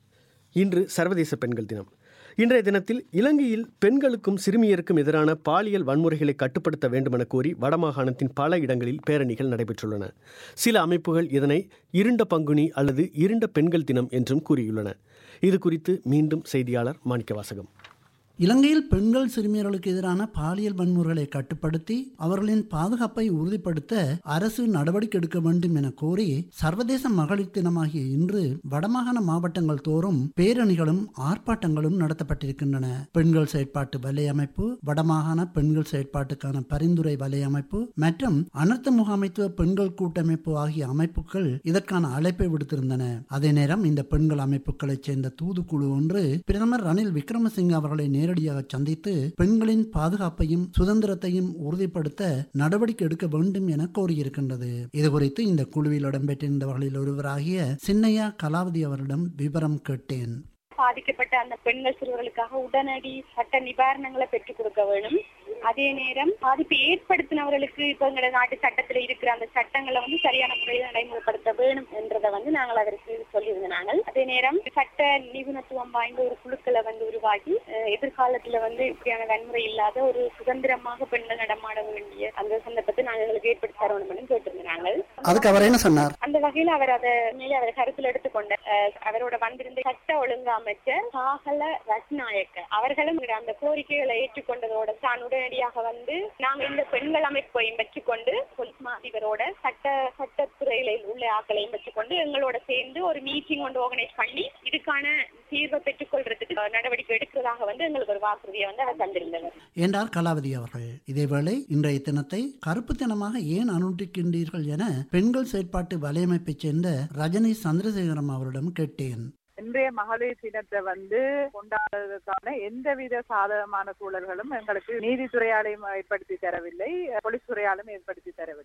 இன்று சர்வதேச பெண்கள் தினம் இன்றைய தினத்தில் இலங்கையில் பெண்களுக்கும் சிறுமியருக்கும் எதிரான பாலியல் வன்முறைகளை கட்டுப்படுத்த வேண்டுமென கோரி வடமாகாணத்தின் பல இடங்களில் பேரணிகள் நடைபெற்றுள்ளன சில அமைப்புகள் இதனை இருண்ட பங்குனி அல்லது இருண்ட பெண்கள் தினம் என்றும் கூறியுள்ளன இது குறித்து மீண்டும் செய்தியாளர் மாணிக்கவாசகம் இலங்கையில் பெண்கள் சிறுமியர்களுக்கு எதிரான பாலியல் வன்முறைகளை கட்டுப்படுத்தி அவர்களின் பாதுகாப்பை உறுதிப்படுத்த அரசு நடவடிக்கை எடுக்க வேண்டும் என கோரி சர்வதேச மகளிர் தினமாகிய இன்று வடமாகாண மாவட்டங்கள் தோறும் பேரணிகளும் ஆர்ப்பாட்டங்களும் நடத்தப்பட்டிருக்கின்றன பெண்கள் செயற்பாட்டு வலையமைப்பு வடமாகாண பெண்கள் செயற்பாட்டுக்கான பரிந்துரை வலையமைப்பு மற்றும் அனர்த்த முகாமைத்துவ பெண்கள் கூட்டமைப்பு ஆகிய அமைப்புகள் இதற்கான அழைப்பை விடுத்திருந்தன அதே நேரம் இந்த பெண்கள் அமைப்புகளைச் சேர்ந்த தூதுக்குழு ஒன்று பிரதமர் ரணில் விக்ரமசிங்க அவர்களை நேரடியாக சந்தித்து பெண்களின் பாதுகாப்பையும் சுதந்திரத்தையும் உறுதிப்படுத்த நடவடிக்கை எடுக்க வேண்டும் என கோரியிருக்கின்றது இதுகுறித்து இந்த குழுவில் இடம்பெற்றிருந்தவர்களில் ஒருவராகிய சின்னையா கலாவதி அவரிடம் விவரம் கேட்டேன் பாதிக்கப்பட்ட அந்த பெண்கள் சிறுவர்களுக்காக உடனடி சட்ட நிவாரணங்களை பெற்றுக் கொடுக்க வேணும் அதே நேரம் பாதிப்பு ஏற்படுத்தினவர்களுக்கு இப்ப எங்களோட நாட்டு சட்டத்துல இருக்கிற அந்த சட்டங்களை வந்து சரியான முறையில் நடைமுறைப்படுத்த வேணும் என்றதை வந்து நாங்கள் அதற்கு சொல்லியிருந்தோம் நாங்கள் அதே நேரம் சட்ட நிபுணத்துவம் வாய்ந்த ஒரு குழுக்களை வந்து உருவாக்கி அஹ், எதிர்காலத்துல வந்து இப்படியான வன்முறை இல்லாத ஒரு சுதந்திரமாக பெண்கள் நடமாட வேண்டிய அந்த சந்தர்ப்பத்தை நாங்கள் எங்களுக்கு ஏற்படுத்தி தரணும் கேட்டிருந்தோம் நாங்கள் அதுக்கு அவர் என்ன சொன்னார் அந்த வகையில் அவர் அதை உண்மையிலே அவர் கருத்தில் எடுத்துக்கொண்ட அஹ், அவரோட வந்திருந்த சட்ட ஒழுங்கு அமைச்சர் சாகல ரத்நாயக்க அவர்களும் அந்த கோரிக்கைகளை ஏற்றுக்கொண்டதோட தான் உடனடியாக வந்து நாங்க இந்த பெண்கள் அமைப்பையும் வச்சுக்கொண்டு போலீஸ் மா அதிபரோட சட்ட சட்டத்துறையில உள்ள ஆக்களையும் வச்சுக்கொண்டு எங்களோட சேர்ந்து ஒரு மீட்டிங் ஒன்று ஆர்கனைஸ் பண்ணி இதுக்கான தீர்வை பெற்றுக்கொள்றதுக்கு நடவடிக்கை எடுக்கிறதாக வந்து எங்களுக்கு ஒரு வாக்குறுதியை வந்து அவர் தந்திருந்தனர் என்றார் கலாவதி அவர்கள் இதேவேளை இன்றைய தினத்தை கருப்பு தினமாக ஏன் அனுஷ்டிக்கின்றீர்கள் என பெண்கள் செயற்பாட்டு வலையமைப்பைச் சேர்ந்த ரஜினி சந்திரசேகரம் அவரிடம் கேட்டேன் இன்றைய மகளிர் தினத்தை வந்து கொண்டாடுவதற்கான எந்தவித சாதகமான சூழல்களும் எங்களுக்கு நீதித்துறையாலையும் ஏற்படுத்தி தரவில்லை போலீஸ் துறையாலும் ஏற்படுத்தி தரவில்லை இதை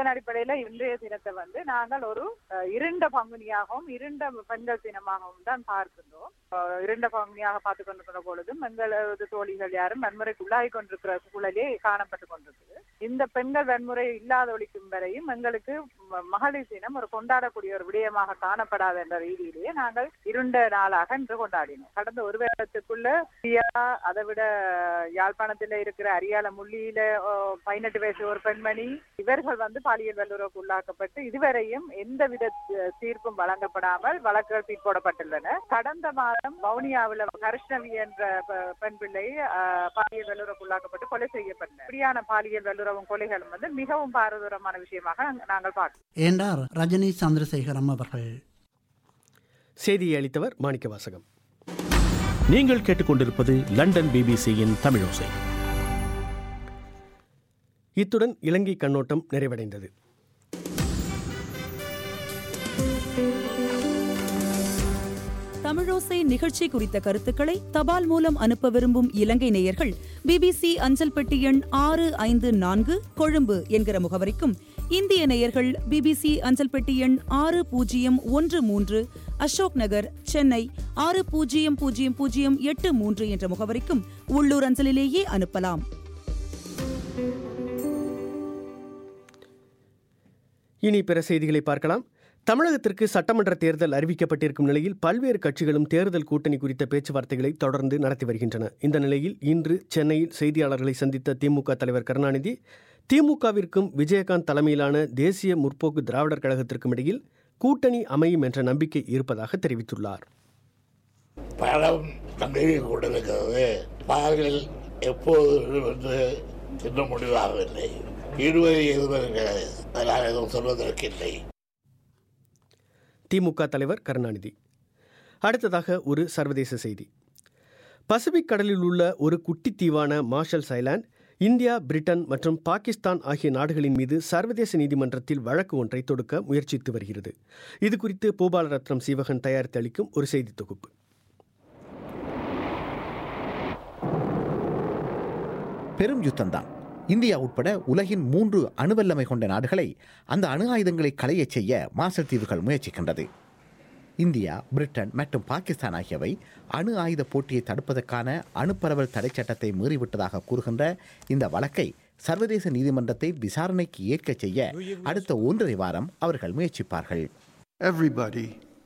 இதன் அடிப்படையில இன்றைய தினத்தை வந்து நாங்கள் ஒரு அஹ், இருண்ட பங்குனியாகவும் இருண்ட பெண்கள் தினமாகவும் தான் பார்க்கின்றோம் அஹ், இருண்ட பங்குனியாக பார்த்து கொண்டிருக்கிற பொழுதும் எங்களது தோழிகள் யாரும் வன்முறைக்கு உள்ளாகி கொண்டிருக்கிற சூழலே காணப்பட்டு கொண்டிருக்குது இந்த பெண்கள் வன்முறை இல்லாத ஒழிக்கும் வரையும் எங்களுக்கு ம- மகளிர் தினம் ஒரு கொண்டாடக்கூடிய ஒரு விடயமாக காணப்படாத என்ற ரீதியிலேயே நாங்கள் இருண்ட நாளாக இன்று கொண்டாடினோம் கடந்த ஒரு வருடத்துக்குள்ள இந்தியா அதை விட யாழ்ப்பாணத்துல இருக்கிற அரியால முள்ளியில ஓ, பதினெட்டு வயசு ஒரு பெண்மணி இவர்கள் வந்து பாலியல் வல்லுறவுக்கு உள்ளாக்கப்பட்டு இதுவரையும் எந்தவித தி- தீர்ப்பும் வழங்கப்படாமல் வழக்குகள் தீர்ப்போடப்பட்டுள்ளன கடந்த மாதம் வவுனியாவில் ஹர்ஷ்ணவி என்ற பெ- பெண் பிள்ளை ஆஹ், பாலியல் வல்லுறவுக்கு உள்ளாக்கப்பட்டு கொலை செய்யப்பட்டனர் இப்படியான பாலியல் வல்லுறவும் கொலைகளும் வந்து மிகவும் பாரதூரமான விஷயமாக நாங்க- நாங்கள் பார்க்கிறோம் என்றார் ரஜினி சந்திரசேகரம் அவர்கள் செய்தியை அளித்தவர் மாணிக்க வாசகம் நீங்கள் கேட்டுக்கொண்டிருப்பது லண்டன் பிபிசியின் தமிழோசை இத்துடன் இலங்கை கண்ணோட்டம் நிறைவடைந்தது தமிழோசை நிகழ்ச்சி குறித்த கருத்துக்களை தபால் மூலம் அனுப்ப விரும்பும் இலங்கை நேயர்கள் பிபிசி அஞ்சல் பெட்டி எண் ஆறு ஐந்து நான்கு கொழும்பு என்கிற முகவரிக்கும் இந்திய நேயர்கள் பிபிசி அஞ்சல் பெட்டி எண் ஆறு பூஜ்ஜியம் ஒன்று மூன்று அசோக் நகர் சென்னை ஆறு பூஜ்ஜியம் பூஜ்ஜியம் பூஜ்ஜியம் எட்டு மூன்று என்ற முகவரிக்கும் உள்ளூர் அஞ்சலிலேயே அனுப்பலாம் இனி பிற செய்திகளை பார்க்கலாம் தமிழகத்திற்கு சட்டமன்ற தேர்தல் அறிவிக்கப்பட்டிருக்கும் நிலையில் பல்வேறு கட்சிகளும் தேர்தல் கூட்டணி குறித்த பேச்சுவார்த்தைகளை தொடர்ந்து நடத்தி வருகின்றன இந்த நிலையில் இன்று சென்னையில் செய்தியாளர்களை சந்தித்த திமுக தலைவர் கருணாநிதி திமுகவிற்கும் விஜயகாந்த் தலைமையிலான தேசிய முற்போக்கு திராவிடர் கழகத்திற்கும் இடையில் கூட்டணி அமையும் என்ற நம்பிக்கை இருப்பதாக தெரிவித்துள்ளார் பழம் தங்கை கொண்டிருக்கிறது பார்கள் எப்போது வந்து தின்ன முடிவாகவில்லை இருபது இருபது கிடையாது அதனால் எதுவும் சொல்வதற்கில்லை திமுக தலைவர் கருணாநிதி அடுத்ததாக ஒரு சர்வதேச செய்தி பசிபிக் கடலில் உள்ள ஒரு குட்டி தீவான மார்ஷல்ஸ் ஐலாண்ட் இந்தியா பிரிட்டன் மற்றும் பாகிஸ்தான் ஆகிய நாடுகளின் மீது சர்வதேச நீதிமன்றத்தில் வழக்கு ஒன்றை தொடுக்க முயற்சித்து வருகிறது இது குறித்து பூபாலரத்னம் சீவகன் தயாரித்து அளிக்கும் ஒரு செய்தி தொகுப்பு பெரும் யுத்தம்தான் இந்தியா உட்பட உலகின் மூன்று அணுவல்லமை கொண்ட நாடுகளை அந்த அணு ஆயுதங்களை களையச் செய்ய மார்ஷல் தீவுகள் முயற்சிக்கின்றது இந்தியா பிரிட்டன் மற்றும் பாகிஸ்தான் ஆகியவை அணு ஆயுத போட்டியை தடுப்பதற்கான அணுப்பரவல் தடை சட்டத்தை மீறிவிட்டதாக கூறுகின்ற இந்த வழக்கை சர்வதேச நீதிமன்றத்தை விசாரணைக்கு ஏற்கச் செய்ய அடுத்த ஒன்றரை வாரம் அவர்கள் முயற்சிப்பார்கள் Everybody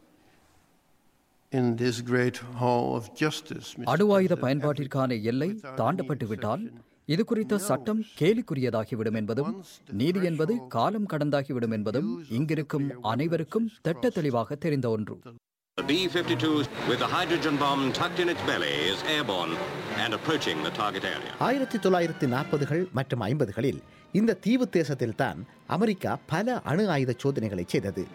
in this great hall of justice, Mr. அணு ஆயுத President, பயன்பாட்டிற்கான எல்லை தாண்டப்பட்டு விட்டால் இது குறித்த சட்டம் கேலிக்குரியதாகிவிடும் என்பதும் நீதி என்பது காலம் கடந்தாகிவிடும் என்பதும் இங்கிருக்கும் அனைவருக்கும் திட்ட தெளிவாக தெரிந்த ஒன்று The B-52 with the hydrogen bomb tucked in its belly is airborne and approaching the target area. ஆயிரத்தி தொள்ளாயிரத்தி நாற்பதுகள் மற்றும் ஐம்பதுகளில் இந்த தீவு தேசத்தில்தான் அமெரிக்கா பல அணு ஆயுத சோதனைகளை செய்தது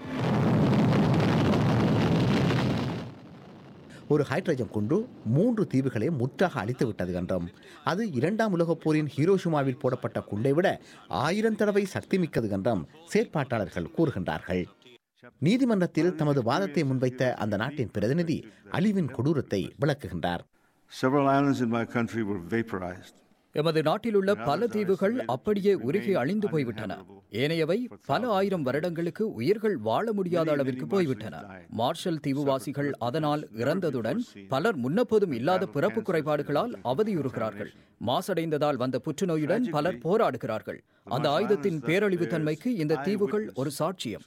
ஒரு ஹைட்ரஜன் குண்டு மூன்று தீவுகளை முற்றாக அழித்து விட்டது என்றும் அது இரண்டாம் உலகப் போரின் ஹீரோஷிமாவில் போடப்பட்ட குண்டை விட ஆயிரம் தடவை சக்தி மிக்கது என்றும் செயற்பாட்டாளர்கள் கூறுகின்றார்கள் நீதிமன்றத்தில் தமது வாதத்தை முன்வைத்த அந்த நாட்டின் பிரதிநிதி அழிவின் கொடூரத்தை விளக்குகின்றார் Several islands in my country were vaporized. எமது நாட்டிலுள்ள பல தீவுகள் அப்படியே உருகி அழிந்து போய்விட்டன ஏனையவை பல ஆயிரம் வருடங்களுக்கு உயிர்கள் வாழ முடியாத அளவிற்கு போய்விட்டன மார்ஷல் தீவுவாசிகள் அதனால் இறந்ததுடன் பலர் முன்னப்போதும் இல்லாத பிறப்பு குறைபாடுகளால் அவதியுறுகிறார்கள் மாசடைந்ததால் வந்த புற்றுநோயுடன் பலர் போராடுகிறார்கள் அந்த ஆயுதத்தின் பேரழிவு தன்மைக்கு இந்த தீவுகள் ஒரு சாட்சியம்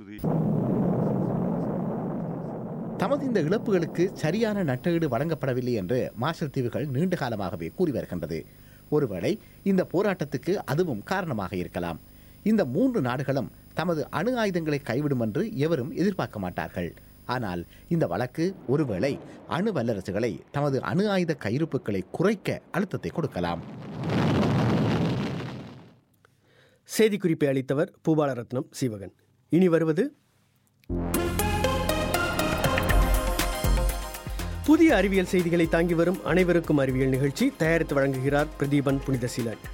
தமது இந்த இழப்புகளுக்கு சரியான நட்டஈடு வழங்கப்படவில்லை என்று மார்ஷல் தீவுகள் நீண்ட காலமாகவே கூறி வருகின்றது ஒருவேளை இந்த போராட்டத்துக்கு அதுவும் காரணமாக இருக்கலாம் இந்த மூன்று நாடுகளும் தமது அணு ஆயுதங்களை கைவிடும் என்று எவரும் எதிர்பார்க்க மாட்டார்கள் ஆனால் இந்த வழக்கு ஒருவேளை அணு வல்லரசுகளை தமது அணு ஆயுத கையிருப்புகளை குறைக்க அழுத்தத்தை கொடுக்கலாம் செய்திக்குறிப்பை அளித்தவர் பூபாலரத்னம் சீவகன் இனி வருவது புதிய அறிவியல் செய்திகளை தாங்கி வரும் அனைவருக்கும் அறிவியல் நிகழ்ச்சி தயாரித்து வழங்குகிறார் பிரதீபன் புனிதசீலன்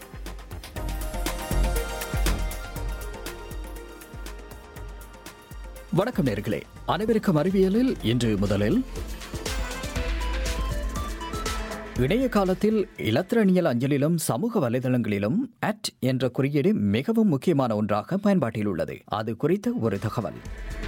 வணக்கம் நேர்களே அனைவருக்கும் அறிவியலில் இன்று முதலில் இணைய காலத்தில் இலத்திரனியல் அஞ்சலிலும் சமூக வலைதளங்களிலும் அட் என்ற குறியீடு மிகவும் முக்கியமான ஒன்றாக பயன்பாட்டில் உள்ளது அது குறித்த ஒரு தகவல்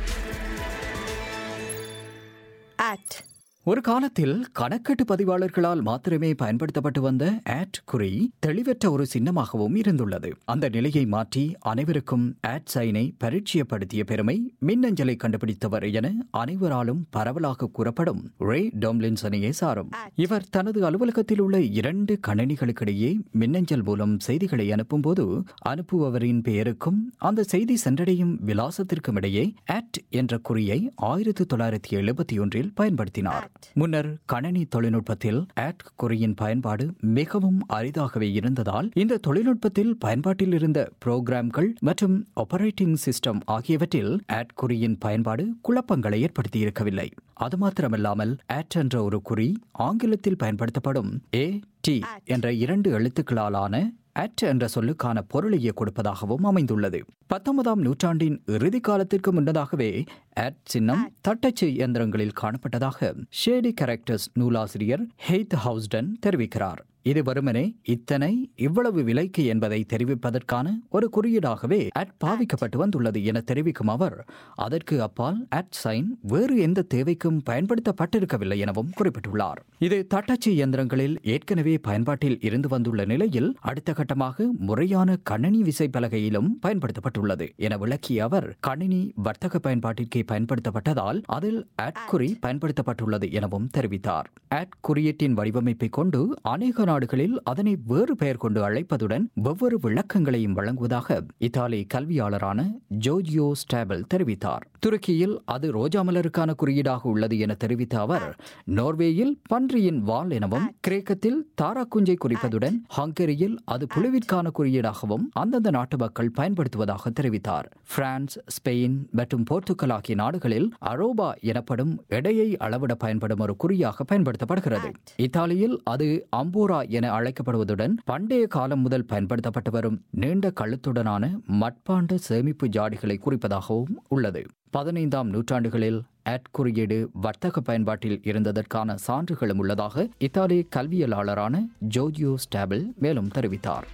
அட் ஒரு காலத்தில் கணக்கெட்டு பதிவாளர்களால் மாத்திரமே பயன்படுத்தப்பட்டு வந்த ஆட் குறி தெளிவற்ற ஒரு சின்னமாகவும் இருந்துள்ளது அந்த நிலையை மாற்றி அனைவருக்கும் ஆட் சைனை பரிச்சயப்படுத்திய பெருமை மின்னஞ்சலை கண்டுபிடித்தவர் என அனைவராலும் பரவலாக கூறப்படும் ரே டோம்லின்சனையே சாரும் இவர் தனது அலுவலகத்தில் உள்ள இரண்டு கணினிகளுக்கிடையே மின்னஞ்சல் மூலம் செய்திகளை அனுப்பும்போது அனுப்புபவரின் பெயருக்கும் அந்த செய்தி சென்றடையும் விலாசத்திற்கும் இடையே ஆட் என்ற குறியை ஆயிரத்தி தொள்ளாயிரத்தி எழுபத்தி ஒன்றில் பயன்படுத்தினார் முன்னர் கணனி தொழில்நுட்பத்தில் ஆட் குறியின் பயன்பாடு மிகவும் அரிதாகவே இருந்ததால் இந்த தொழில்நுட்பத்தில் பயன்பாட்டில் இருந்த புரோகிராம்கள் மற்றும் ஆபரேட்டிங் சிஸ்டம் ஆகியவற்றில் ஆட் குறியின் பயன்பாடு குழப்பங்களை ஏற்படுத்தியிருக்கவில்லை அது மாத்திரமல்லாமல் ஆட் என்ற ஒரு குறி ஆங்கிலத்தில் பயன்படுத்தப்படும் ஏ டி என்ற இரண்டு எழுத்துக்களாலான அட் என்ற சொல்லுக்கான பொருளையே கொடுப்பதாகவும் அமைந்துள்ளது பத்தொன்பதாம் நூற்றாண்டின் இறுதி காலத்திற்கு முன்னதாகவே அட் சின்னம் தட்டச்சு இயந்திரங்களில் காணப்பட்டதாக ஷேடி கேரக்டர்ஸ் நூலாசிரியர் ஹெய்த் ஹவுஸ்டன் தெரிவிக்கிறார் இது வெறுமனே இத்தனை இவ்வளவு விலைக்கு என்பதை தெரிவிப்பதற்கான ஒரு குறியீடாகவே அட் பாவிக்கப்பட்டு வந்துள்ளது என தெரிவிக்கும் அவர் அதற்கு அப்பால் அட் சைன் வேறு எந்த தேவைக்கும் பயன்படுத்தப்பட்டிருக்கவில்லை எனவும் குறிப்பிட்டுள்ளார் இது தட்டச்சு இயந்திரங்களில் ஏற்கனவே பயன்பாட்டில் இருந்து வந்துள்ள நிலையில் அடுத்த கட்டமாக முறையான கணினி விசைப்பலகையிலும் பயன்படுத்தப்பட்டுள்ளது என விளக்கிய அவர் கணினி வர்த்தக பயன்பாட்டிற்கே பயன்படுத்தப்பட்டதால் அதில் அட் குறி பயன்படுத்தப்பட்டுள்ளது எனவும் தெரிவித்தார் அட் குறியீட்டின் வடிவமைப்பை கொண்டு அநேக நாடுகளில் அதனை வேறு பெயர் கொண்டு அழைப்பதுடன் வெவ்வேறு விளக்கங்களையும் வழங்குவதாக இத்தாலி கல்வியாளரான ஜோஜியோ ஸ்டாபல் தெரிவித்தார் துருக்கியில் அது ரோஜா மலருக்கான குறியீடாக உள்ளது என தெரிவித்த அவர் நோர்வேயில் பன்றியின் வால் எனவும் கிரேக்கத்தில் தாராக்குஞ்சை குறிப்பதுடன் ஹங்கேரியில் அது புழுவிற்கான குறியீடாகவும் அந்தந்த நாட்டு மக்கள் பயன்படுத்துவதாக தெரிவித்தார் பிரான்ஸ் ஸ்பெயின் மற்றும் போர்த்துக்கல் ஆகிய நாடுகளில் அரோபா எனப்படும் எடையை அளவிட பயன்படும் ஒரு குறியாக பயன்படுத்தப்படுகிறது இத்தாலியில் அது அம்போரா என அழைக்கப்படுவதுடன் பண்டைய காலம் முதல் பயன்படுத்தப்பட்டு வரும் நீண்ட கழுத்துடனான மட்பாண்ட சேமிப்பு ஜாடிகளை குறிப்பதாகவும் உள்ளது பதினைந்தாம் நூற்றாண்டுகளில் அட் குறியீடு வர்த்தக பயன்பாட்டில் இருந்ததற்கான சான்றுகளும் உள்ளதாக இத்தாலிய கல்வியலாளரான ஜோஜியோ ஸ்டாபிள் மேலும் தெரிவித்தார்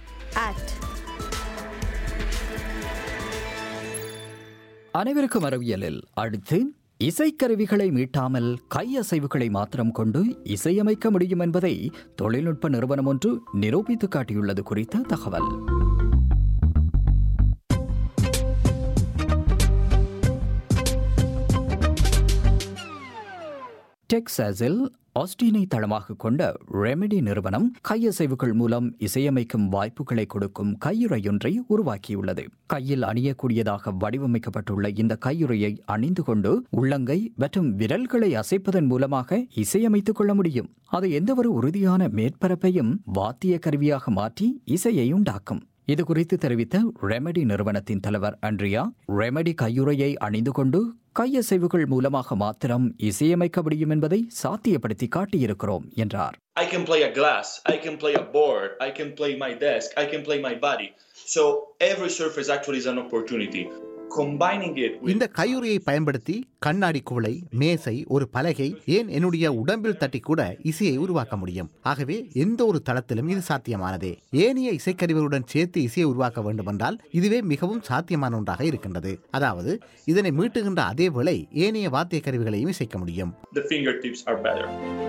அனைவருக்கும் அறிவியலில் அடுத்து இசைக்கருவிகளை மீட்டாமல் கையசைவுகளை மாத்திரம் கொண்டு இசையமைக்க முடியும் என்பதை தொழில்நுட்ப நிறுவனம் ஒன்று நிரூபித்து காட்டியுள்ளது குறித்த தகவல் டெக்சாஸில் ஆஸ்டினை தளமாக கொண்ட ரெமெடி நிறுவனம் கையசைவுகள் மூலம் இசையமைக்கும் வாய்ப்புகளை கொடுக்கும் கையுறையொன்றை உருவாக்கியுள்ளது கையில் அணியக்கூடியதாக வடிவமைக்கப்பட்டுள்ள இந்த கையுறையை அணிந்து கொண்டு உள்ளங்கை மற்றும் விரல்களை அசைப்பதன் மூலமாக இசையமைத்துக் கொள்ள முடியும் அது எந்தவொரு உறுதியான மேற்பரப்பையும் வாத்திய கருவியாக மாற்றி இசையை உண்டாக்கும் இது குறித்து தெரிவித்த ரெமெடி நிறுவனத்தின் தலைவர் அண்ட்ரியா ரெமெடி கையுறையை அணிந்து கொண்டு கையசைவுகள் மூலமாக மாத்திரம் இசையமைக்க முடியும் என்பதை சாத்தியப்படுத்தி காட்டியிருக்கிறோம் என்றார் I can play a glass, I can play a board, I can play my desk, I can play my body. So every surface actually is an opportunity. Combining it with இந்த கையுறையை பயன்படுத்தி கண்ணாடி குவளை மேசை ஒரு பலகை ஏன் என்னுடைய உடம்பில் தட்டி கூட இசையை உருவாக்க முடியும் ஆகவே எந்த ஒரு தளத்திலும் இது சாத்தியமானதே ஏனைய இசைக்கருவிகளுடன் சேர்த்து இசையை உருவாக்க வேண்டுமென்றால் இதுவே மிகவும் சாத்தியமான ஒன்றாக இருக்கின்றது அதாவது இதனை மீட்டுகின்ற அதே வேளை ஏனைய வாத்திய கருவிகளையும் இசைக்க முடியும் the fingertips are better.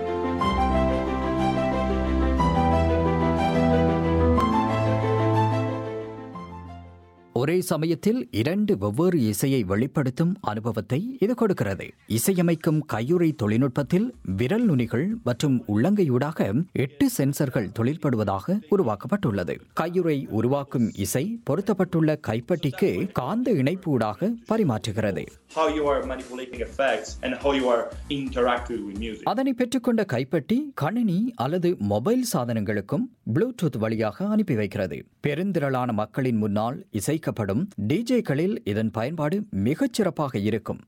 ஒரே சமயத்தில் இரண்டு வெவ்வேறு இசையை வெளிப்படுத்தும் அனுபவத்தை இது கொடுக்கிறது இசையமைக்கும் கையுறை தொழில்நுட்பத்தில் விரல் நுனிகள் மற்றும் உள்ளங்கையூடாக எட்டு சென்சர்கள் தொழில்படுவதாக உருவாக்கப்பட்டுள்ளது கையுறை உருவாக்கும் இசை பொருத்தப்பட்டுள்ள கைப்பட்டிக்கு காந்த இணைப்பு ஊடாக பரிமாற்றுகிறது How you are manipulating effects and how you are interacting with music. அதனை பெற்றுக்கொண்ட கைப்பட்டி கணினி அல்லது மொபைல் சாதனங்களுக்கும் ப்ளூடூத் வழியாக அனுப்பி வைக்கிறது பெருந்திரளான மக்களின் முன்னால் இசைக்கப்படும் டிஜேக்களில் இதன் பயன்பாடு மிகச் சிறப்பாக இருக்கும்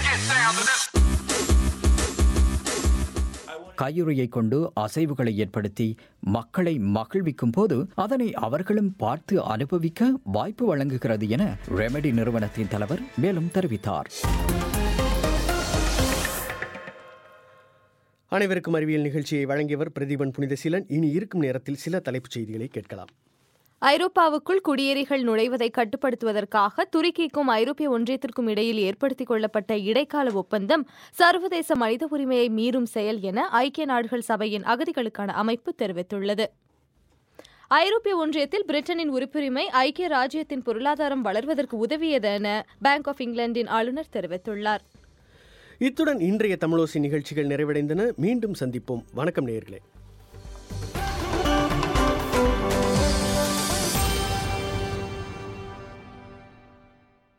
கையுறையை கொண்டு அசைவுகளை ஏற்படுத்தி மக்களை மகிழ்விக்கும் போது அதனை அவர்களும் பார்த்து அனுபவிக்க வாய்ப்பு வழங்குகிறது என ரெமெடி நிறுவனத்தின் தலைவர் மேலும் தெரிவித்தார் அனைவருக்கும் அறிவியல் நிகழ்ச்சியை வழங்கியவர் பிரதீபன் புனிதசீலன் இனி இருக்கும் நேரத்தில் சில தலைப்புச் செய்திகளை கேட்கலாம் ஐரோப்பாவுக்குள் குடியேறிகள் நுழைவதை கட்டுப்படுத்துவதற்காக துருக்கிக்கும் ஐரோப்பிய ஒன்றியத்திற்கும் இடையில் ஏற்படுத்திக் கொள்ளப்பட்ட இடைக்கால ஒப்பந்தம் சர்வதேச மனித உரிமையை மீறும் செயல் என ஐக்கிய நாடுகள் சபையின் அகதிகளுக்கான அமைப்பு தெரிவித்துள்ளது ஐரோப்பிய ஒன்றியத்தில் பிரிட்டனின் உறுப்புரிமை ஐக்கிய ராஜ்யத்தின் பொருளாதாரம் வளர்வதற்கு உதவியது என பேங்க் ஆஃப் இங்கிலாந்தின் ஆளுநர் தெரிவித்துள்ளார் இத்துடன் இன்றைய தமிழோசி நிகழ்ச்சிகள் நிறைவடைந்தன மீண்டும் சந்திப்போம் வணக்கம் நேயர்களே